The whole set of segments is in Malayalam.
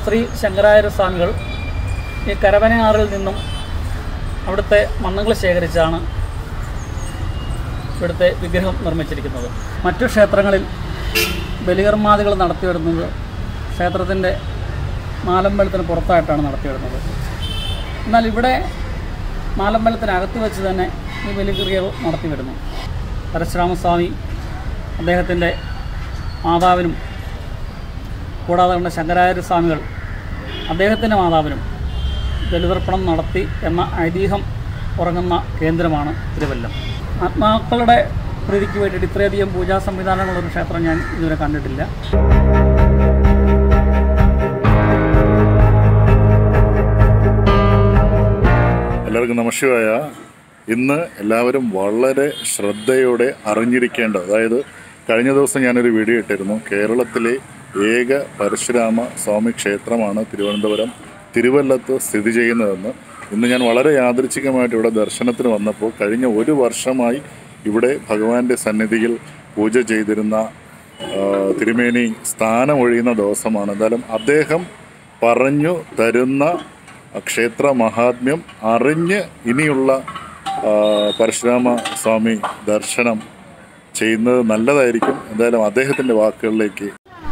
ശ്രീ ശങ്കരാചാര്യ സ്വാമികൾ ഈ കരവനയാറിൽ നിന്നും അവിടുത്തെ മണ്ണുകൾ ശേഖരിച്ചാണ് ഇവിടുത്തെ വിഗ്രഹം നിർമ്മിച്ചിരിക്കുന്നത് മറ്റു ക്ഷേത്രങ്ങളിൽ ബലികർമാദികൾ നടത്തിവരുന്നത് ക്ഷേത്രത്തിൻ്റെ നാലമ്പലത്തിന് പുറത്തായിട്ടാണ് നടത്തിവരുന്നത് എന്നാൽ ഇവിടെ നാലമ്പലത്തിനകത്ത് വെച്ച് തന്നെ ഈ ബലിക്രിയകൾ നടത്തി വരുന്നു പരശുരാമസ്വാമി അദ്ദേഹത്തിൻ്റെ മാതാവിനും കൂടാതെ തന്നെ ശങ്കരാചാര്യ സ്വാമികൾ അദ്ദേഹത്തിൻ്റെ മാതാവിനും ബലിതർപ്പണം നടത്തി എന്ന ഐതിഹ്യം ഉറങ്ങുന്ന കേന്ദ്രമാണ് തിരുവല്ലം ആത്മാക്കളുടെ പ്രീതിക്ക് വേണ്ടിയിട്ട് ഇത്രയധികം പൂജാ സംവിധാനങ്ങളൊരു ക്ഷേത്രം ഞാൻ ഇതുവരെ കണ്ടിട്ടില്ല എല്ലാവർക്കും നമസ്കാര ഇന്ന് എല്ലാവരും വളരെ ശ്രദ്ധയോടെ അറിഞ്ഞിരിക്കേണ്ട അതായത് കഴിഞ്ഞ ദിവസം ഞാനൊരു വീഡിയോ ഇട്ടിരുന്നു കേരളത്തിലെ ഏക പരശുരാമ സ്വാമി ക്ഷേത്രമാണ് തിരുവനന്തപുരം തിരുവല്ലത്ത് സ്ഥിതി ചെയ്യുന്നതെന്ന് ഇന്ന് ഞാൻ വളരെ യാദൃച്ഛികമായിട്ട് ഇവിടെ ദർശനത്തിന് വന്നപ്പോൾ കഴിഞ്ഞ ഒരു വർഷമായി ഇവിടെ ഭഗവാന്റെ സന്നിധിയിൽ പൂജ ചെയ്തിരുന്ന ആ, തിരുമേനി സ്ഥാനമൊഴിയുന്ന ദിവസമാണ് എന്തായാലും അദ്ദേഹം പറഞ്ഞു തരുന്ന ക്ഷേത്ര മഹാത്മ്യം അറിഞ്ഞ് ഇനിയുള്ള ആ, പരശുരാമ സ്വാമി ദർശനം ചെയ്യുന്നത് നല്ലതായിരിക്കും എന്തായാലും അദ്ദേഹത്തിൻ്റെ വാക്കുകളിലേക്ക്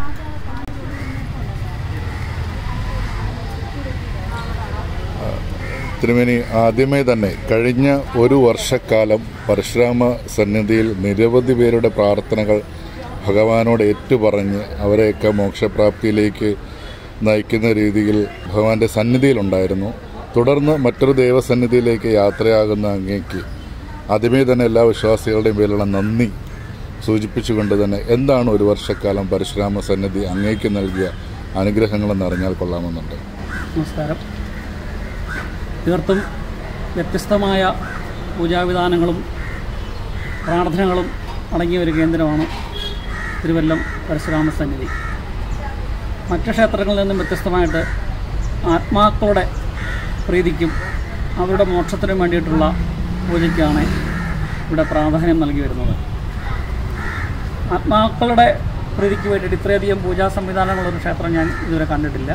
തിരുമേനി ആദ്യമേ തന്നെ കഴിഞ്ഞ ഒരു വർഷക്കാലം പരശുരാമ സന്നിധിയിൽ നിരവധി പേരുടെ പ്രാർത്ഥനകൾ ഭഗവാനോട് ഏറ്റുപറഞ്ഞ് അവരെയൊക്കെ മോക്ഷപ്രാപ്തിയിലേക്ക് നയിക്കുന്ന രീതിയിൽ ഭഗവാന്റെ സന്നിധിയിലുണ്ടായിരുന്നു തുടർന്ന് മറ്റൊരു ദൈവസന്നിധിയിലേക്ക് യാത്രയാകുന്ന അങ്ങേക്ക് ആദ്യമേ തന്നെ എല്ലാ വിശ്വാസികളുടെയും പേരിലുള്ള നന്ദി സൂചിപ്പിച്ചുകൊണ്ട് തന്നെ എന്താണ് ഒരു വർഷക്കാലം പരശുരാമ സന്നിധി അങ്ങേക്ക് നൽകിയ അനുഗ്രഹങ്ങളെന്ന് അറിഞ്ഞാൽ കൊള്ളാമെന്നുണ്ട് നമസ്കാരം തീർത്തും വ്യത്യസ്തമായ പൂജാവിധാനങ്ങളും പ്രാർത്ഥനകളും അടങ്ങിയ ഒരു കേന്ദ്രമാണ് തിരുവല്ലം പരശുരാമ സന്നിധി മറ്റ് ക്ഷേത്രങ്ങളിൽ നിന്നും വ്യത്യസ്തമായിട്ട് ആത്മാക്കളുടെ പ്രീതിക്കും അവരുടെ മോക്ഷത്തിനും വേണ്ടിയിട്ടുള്ള പൂജയ്ക്കാണ് ഇവിടെ പ്രാധാന്യം നൽകി വരുന്നത് ആത്മാക്കളുടെ പ്രീതിക്ക് വേണ്ടിയിട്ട് ഇത്രയധികം പൂജാ സംവിധാനങ്ങളൊരു ക്ഷേത്രം ഞാൻ ഇതുവരെ കണ്ടിട്ടില്ല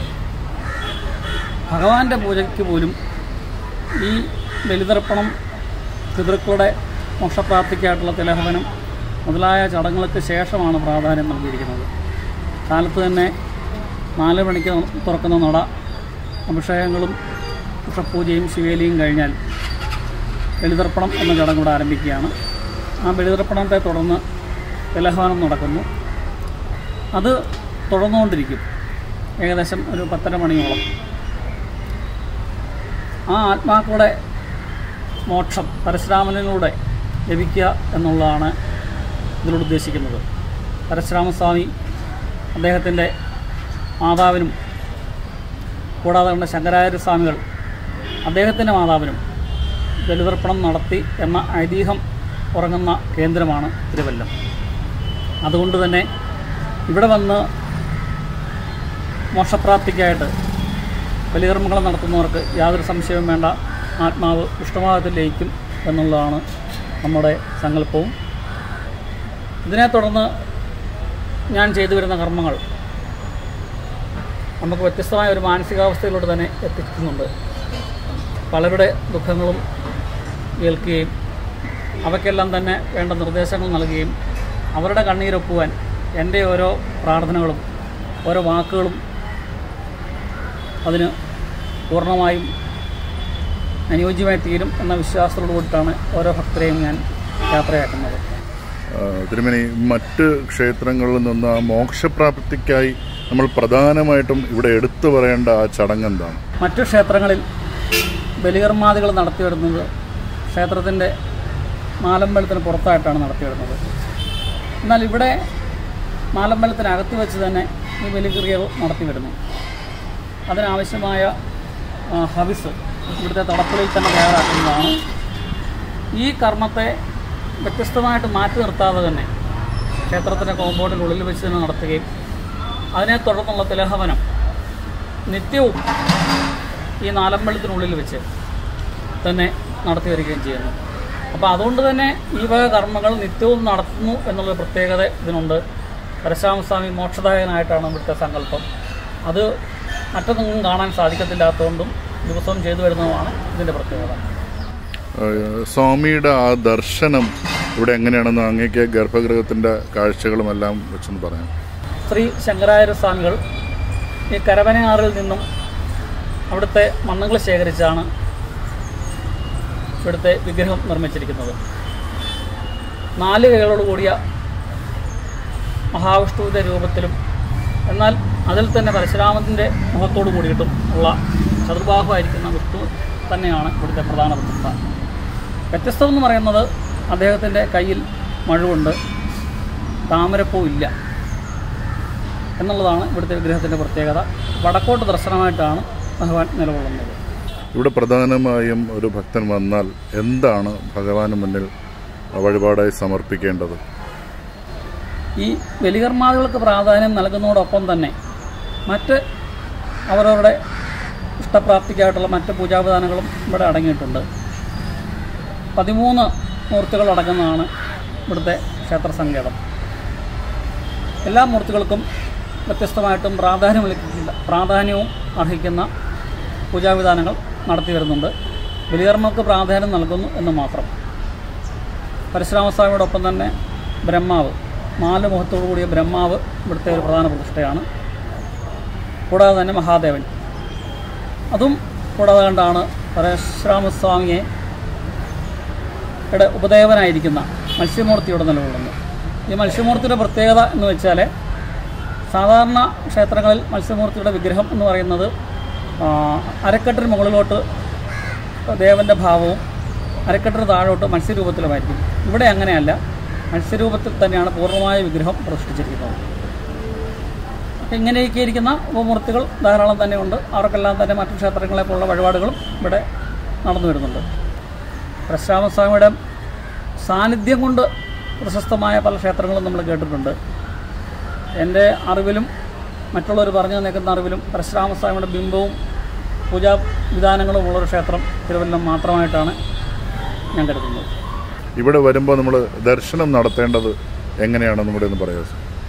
ഭഗവാന്റെ പൂജയ്ക്ക് പോലും ഈ ബലിതർപ്പണം പിതൃക്കളുടെ മോക്ഷപ്രാപ്തിക്കായിട്ടുള്ള തിലഹവനം മുതലായ ചടങ്ങുകൾക്ക് ശേഷമാണ് പ്രാധാന്യം നൽകിയിരിക്കുന്നത് കാലത്ത് തന്നെ നാല് മണിക്ക് തുറക്കുന്ന നട അഭിഷേകങ്ങളും ഉഷപൂജയും ശിവേലിയും കഴിഞ്ഞാൽ ബലിതർപ്പണം എന്ന ചടങ്ങ് ഇവിടെ ആരംഭിക്കുകയാണ് ആ ബലിതർപ്പണത്തെ തുടർന്ന് തിലഹവനം നടക്കുന്നു അത് തുടർന്നുകൊണ്ടിരിക്കും ഏകദേശം ഒരു പത്തര മണിയോളം ആ ആത്മാക്കളുടെ മോക്ഷം പരശുരാമനിലൂടെ ലഭിക്കുക എന്നുള്ളതാണ് ഇതിലൂടെ ഉദ്ദേശിക്കുന്നത് പരശുരാമസ്വാമി അദ്ദേഹത്തിൻ്റെ മാതാവിനും കൂടാതെ തന്നെ ശങ്കരാചാര്യ സ്വാമികൾ അദ്ദേഹത്തിൻ്റെ മാതാവിനും ബലിതർപ്പണം നടത്തി എന്ന ഐതിഹ്യം ഉറങ്ങുന്ന കേന്ദ്രമാണ് തിരുവല്ലം അതുകൊണ്ട് തന്നെ ഇവിടെ വന്ന് മോക്ഷപ്രാപ്തിക്കായിട്ട് ബലികർമ്മങ്ങൾ നടത്തുന്നവർക്ക് യാതൊരു സംശയവും വേണ്ട ആത്മാവ് ഇഷ്ടമാകത്തിൽ ലയിക്കും എന്നുള്ളതാണ് നമ്മുടെ സങ്കല്പവും ഇതിനെ തുടർന്ന് ഞാൻ ചെയ്തു വരുന്ന കർമ്മങ്ങൾ നമുക്ക് വ്യത്യസ്തമായ ഒരു മാനസികാവസ്ഥയിലൂടെ തന്നെ എത്തിക്കുന്നുണ്ട് പലരുടെ ദുഃഖങ്ങളും കേൾക്കുകയും അവയ്ക്കെല്ലാം തന്നെ വേണ്ട നിർദ്ദേശങ്ങൾ നൽകുകയും അവരുടെ കണ്ണീരൊപ്പുവാൻ എൻ്റെ ഓരോ പ്രാർത്ഥനകളും ഓരോ വാക്കുകളും അതിന് പൂർണ്ണമായും അനുയോജ്യമായി തീരും എന്ന വിശ്വാസത്തോടു കൂടിയിട്ടാണ് ഓരോ ഭക്തരെയും ഞാൻ യാത്രയാക്കുന്നത് ആ, തിരുമേനി മറ്റ് ക്ഷേത്രങ്ങളിൽ നിന്ന് ആ മോക്ഷപ്രാപ്തിക്കായി നമ്മൾ പ്രധാനമായിട്ടും ഇവിടെ എടുത്തു പറയേണ്ട ആ ചടങ്ങ് എന്താണ് മറ്റു ക്ഷേത്രങ്ങളിൽ ബലികർമാദികൾ നടത്തിവരുന്നത് ക്ഷേത്രത്തിൻ്റെ നാലമ്പലത്തിന് പുറത്തായിട്ടാണ് നടത്തിവരുന്നത് എന്നാൽ ഇവിടെ നാലമ്പലത്തിനകത്ത് വെച്ച് തന്നെ ഈ ബലിക്രിയകൾ നടത്തി വരുന്നു അതിനാവശ്യമായ ആ, ഹവിസ് ഇവിടുത്തെ തടപ്പുകളിൽ തന്നെ തയ്യാറാക്കുന്നതാണ് ഈ കർമ്മത്തെ വ്യത്യസ്തമായിട്ട് മാറ്റി നിർത്താതെ തന്നെ ക്ഷേത്രത്തിൻ്റെ കോമ്പൗണ്ടിനുള്ളിൽ വെച്ച് തന്നെ നടത്തുകയും അതിനെ തുടർന്നുള്ള തിലഹവനം നിത്യവും ഈ നാലമ്പലത്തിനുള്ളിൽ വെച്ച് തന്നെ നടത്തി വരികയും ചെയ്യുന്നു അപ്പോൾ അതുകൊണ്ട് തന്നെ ഈ വക കർമ്മങ്ങൾ നിത്യവും നടത്തുന്നു എന്നുള്ള പ്രത്യേകത ഇതിനുണ്ട് പരശുരാമസ്വാമി മോക്ഷദായകനായിട്ടാണ് ഇവിടുത്തെ സങ്കല്പം അത് മറ്റൊന്നും കാണാൻ സാധിക്കത്തില്ലാത്തതുകൊണ്ടും ദിവസവും ചെയ്തു വരുന്നതുമാണ് ഇതിൻ്റെ പ്രത്യേകത ഏഹ് സ്വാമിയുടെ ആ ദർശനം ഇവിടെ എങ്ങനെയാണെന്ന് അങ്ങേക്ക് ഗർഭഗൃഹത്തിൻ്റെ കാഴ്ചകളും എല്ലാം വെച്ചൊന്ന് പറയാം ശ്രീ ശങ്കരാചാര്യ സ്വാമികൾ ഈ കരവനയാറിൽ നിന്നും അവിടുത്തെ മണ്ണുകൾ ശേഖരിച്ചാണ് ഇവിടുത്തെ വിഗ്രഹം നിർമ്മിച്ചിരിക്കുന്നത് നാല് കൈകളോട് കൂടിയ മഹാവിഷ്ണുവിൻ്റെ രൂപത്തിലും എന്നാൽ അതിൽ തന്നെ പരശുരാമത്തിൻ്റെ മുഖത്തോട് കൂടിയിട്ടും ഉള്ള ചതുർബാഹുവായിരിക്കുന്ന വിഷ്ണു തന്നെയാണ് ഇവിടുത്തെ പ്രധാന പ്രതിഷ്ഠ വ്യത്യസ്തം എന്ന് പറയുന്നത് അദ്ദേഹത്തിൻ്റെ കയ്യിൽ മഴുവുണ്ട് താമരപ്പൂ ഇല്ല എന്നുള്ളതാണ് ഇവിടുത്തെ വിഗ്രഹത്തിൻ്റെ പ്രത്യേകത വടക്കോട്ട് ദർശനമായിട്ടാണ് ഭഗവാൻ നിലകൊള്ളുന്നത് ഇവിടെ പ്രധാനമായും ഒരു ഭക്തൻ വന്നാൽ എന്താണ് ഭഗവാന് മുന്നിൽ വഴിപാടായി സമർപ്പിക്കേണ്ടത് ഈ ബലികർമാദികൾക്ക് പ്രാധാന്യം നൽകുന്നതോടൊപ്പം തന്നെ മറ്റ് അവരവരുടെ ഇഷ്ടപ്രാപ്തിക്കായിട്ടുള്ള മറ്റ് പൂജാവിധാനങ്ങളും ഇവിടെ അടങ്ങിയിട്ടുണ്ട് പതിമൂന്ന് മൂർത്തികൾ അടങ്ങുന്നതാണ് ഇവിടുത്തെ ക്ഷേത്ര സങ്കേതം എല്ലാ മൂർത്തികൾക്കും വ്യത്യസ്തമായിട്ടും പ്രാധാന്യം വിളിക്കുന്ന പ്രാധാന്യവും അർഹിക്കുന്ന പൂജാവിധാനങ്ങൾ നടത്തി വരുന്നുണ്ട് ബലികർമ്മക്ക് പ്രാധാന്യം നൽകുന്നു എന്ന് മാത്രം പരശുരാമസ്വാമിയോടൊപ്പം തന്നെ ബ്രഹ്മാവ് നാല് മുഖത്തോടു കൂടിയ ബ്രഹ്മാവ് ഇവിടുത്തെ ഒരു പ്രധാന പ്രതിഷ്ഠയാണ് കൂടാതെ തന്നെ മഹാദേവൻ അതും കൂടാതെ കണ്ടാണ് പരശുരാമസ്വാമിയെ യുടെ ഉപദേവനായിരിക്കുന്ന മത്സ്യമൂർത്തിയുടെ നിലകൊള്ളുന്നത് ഈ മത്സ്യമൂർത്തിയുടെ പ്രത്യേകത എന്ന് വെച്ചാൽ സാധാരണ ക്ഷേത്രങ്ങളിൽ മത്സ്യമൂർത്തിയുടെ വിഗ്രഹം എന്ന് പറയുന്നത് ആ, അരക്കെട്ടിന് മുകളിലോട്ട് ദേവൻ്റെ ഭാവവും അരക്കെട്ടിന് താഴോട്ട് മത്സ്യരൂപത്തിലുമായിരിക്കും ഇവിടെ അങ്ങനെയല്ല മത്സ്യരൂപത്തിൽ തന്നെയാണ് പൂർണ്ണമായ വിഗ്രഹം പ്രതിഷ്ഠിച്ചിരിക്കുന്നത് അപ്പോൾ ഇങ്ങനെയൊക്കെ ഇരിക്കുന്ന ഉപമൂർത്തികൾ ധാരാളം തന്നെ ഉണ്ട് അവർക്കെല്ലാം തന്നെ മറ്റു ക്ഷേത്രങ്ങളെ പോലുള്ള വഴിപാടുകളും ഇവിടെ നടന്നു വരുന്നുണ്ട് പരശുരാമസ്വാമിയുടെ സാന്നിധ്യം കൊണ്ട് പ്രശസ്തമായ പല ക്ഷേത്രങ്ങളും നമ്മൾ കേട്ടിട്ടുണ്ട് എൻ്റെ അറിവിലും മറ്റുള്ളവർ പറഞ്ഞു തന്നേക്കുന്ന അറിവിലും പരശുരാമസ്വാമിയുടെ ബിംബവും പൂജാ വിധാനങ്ങളും ഉള്ളൊരു ക്ഷേത്രം തിരുവല്ലം മാത്രമായിട്ടാണ് ഞാൻ കരുതുന്നത് ഇവിടെ വരുമ്പോൾ നമ്മൾ ദർശനം നടത്തേണ്ടത് എങ്ങനെയാണെന്ന് ഇവിടെ ഒന്ന് പറയാം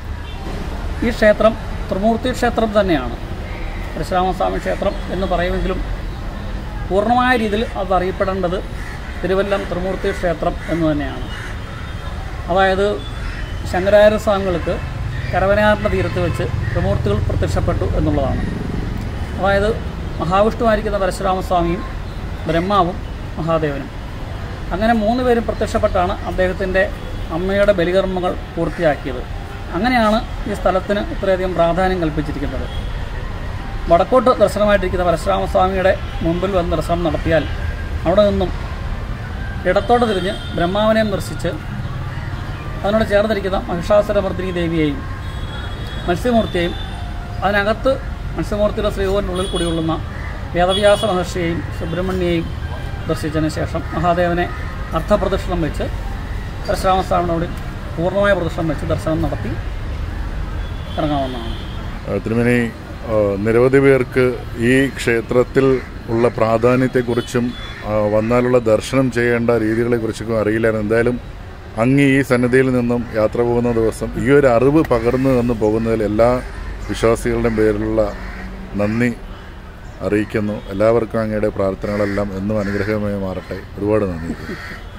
ഈ ക്ഷേത്രം ത്രിമൂർത്തി ക്ഷേത്രം തന്നെയാണ് പരശുരാമസ്വാമി ക്ഷേത്രം എന്ന് പറയുമെങ്കിലും പൂർണ്ണമായ രീതിയിൽ അത് അറിയപ്പെടേണ്ടത് തിരുവല്ലം ത്രിമൂർത്തി ക്ഷേത്രം എന്ന് തന്നെയാണ് അതായത് ശങ്കരാചാര്യ സ്വാമികൾക്ക് കരവനാറിൻ്റെ തീരത്ത് വെച്ച് ത്രിമൂർത്തികൾ പ്രത്യക്ഷപ്പെട്ടു എന്നുള്ളതാണ് അതായത് മഹാവിഷ്ണുവായിരിക്കുന്ന പരശുരാമസ്വാമിയും ബ്രഹ്മാവും മഹാദേവനും അങ്ങനെ മൂന്ന് പേരും പ്രത്യക്ഷപ്പെട്ടാണ് അദ്ദേഹത്തിൻ്റെ അമ്മയുടെ ബലികർമ്മങ്ങൾ പൂർത്തിയാക്കിയത് അങ്ങനെയാണ് ഈ സ്ഥലത്തിന് ഇത്രയധികം പ്രാധാന്യം കൽപ്പിച്ചിരിക്കുന്നത് വടക്കോട്ട് ദർശനമായിട്ടിരിക്കുന്ന പരശുരാമസ്വാമിയുടെ മുമ്പിൽ വന്ന് ദർശനം നടത്തിയാൽ അവിടെ നിന്നും ഇടത്തോട്ട് തിരിഞ്ഞ് ബ്രഹ്മാവിനെയും ദർശിച്ച് അതിനോട് ചേർന്നിരിക്കുന്ന മഹിഷാസുരമർദ്ദിനി ദേവിയെയും മത്സ്യമൂർത്തിയെയും അതിനകത്ത് മത്സ്യമൂർത്തിയുടെ ശ്രീകോവിനുള്ളിൽ കൂടിയുള്ളുന്ന വേദവ്യാസ മഹർഷിയെയും സുബ്രഹ്മണ്യെയും ദർശിച്ചതിന് ശേഷം മഹാദേവനെ അർത്ഥപ്രദക്ഷിണം വെച്ച് പരശുരാമസ്വാമിനോട് പൂർണ്ണമായ പ്രദക്ഷിണം വെച്ച് ദർശനം നടത്തി ഇറങ്ങാവുന്നതാണ് ആ, തിരുമേനി ആ, നിരവധി പേർക്ക് ഈ ക്ഷേത്രത്തിൽ ഉള്ള പ്രാധാന്യത്തെക്കുറിച്ചും ആ, വന്നാലുള്ള ദർശനം ചെയ്യേണ്ട രീതികളെക്കുറിച്ചൊക്കെ അറിയില്ലായിരുന്നു എന്തായാലും അങ്ങ് ഈ സന്നിധിയിൽ നിന്നും യാത്ര പോകുന്ന ദിവസം ഈ ഒരു അറിവ് പകർന്നു തന്നു പോകുന്നതിൽ എല്ലാ വിശ്വാസികളുടെയും പേരിലുള്ള നന്ദി അറിയിക്കുന്നു എല്ലാവർക്കും അങ്ങയുടെ പ്രാർത്ഥനകളെല്ലാം എന്നും അനുഗ്രഹമായി മാറട്ടെ ഒരുപാട് നന്ദി